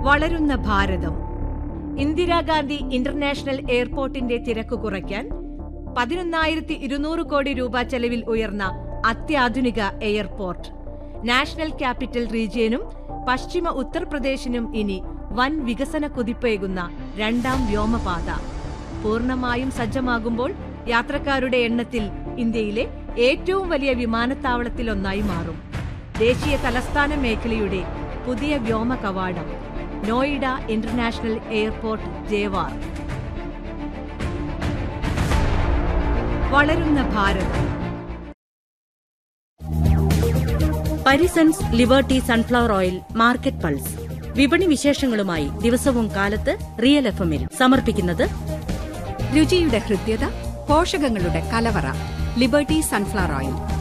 വളരുന്ന ഭാരതം ഇന്ദിരാഗാന്ധി ഇന്റർനാഷണൽ എയർപോർട്ടിന്റെ തിരക്ക് കുറയ്ക്കാൻ പതിനൊന്നായിരത്തി ഇരുന്നൂറ് കോടി രൂപ ചെലവിൽ ഉയർന്ന അത്യാധുനിക എയർപോർട്ട് നാഷണൽ ക്യാപിറ്റൽ റീജിയനും പശ്ചിമ ഉത്തർപ്രദേശിനും ഇനി വൻ വികസന കുതിപ്പേകുന്ന രണ്ടാം വ്യോമപാത പൂർണ്ണമായും സജ്ജമാകുമ്പോൾ യാത്രക്കാരുടെ എണ്ണത്തിൽ ഇന്ത്യയിലെ ഏറ്റവും വലിയ വിമാനത്താവളത്തിലൊന്നായി മാറും ദേശീയ തലസ്ഥാന മേഖലയുടെ പുതിയ വ്യോമ കവാടം നോയിഡ ഇന്റർനാഷണൽ എയർപോർട്ട് ജേവാർ വളരുന്ന ഭാരതം Parisons Liberty sunflower oil market pulse വിപണി വിശേഷങ്ങളുമായി ദിവസവും കാലത്ത് റിയൽ എഫ് എമ്മിൽ സമർപ്പിക്കുന്നത് രുചിയുടെ ഹൃദ്യത പോഷകങ്ങളുടെ കലവറ ലിബർട്ടി സൺഫ്ലവർ ഓയിൽ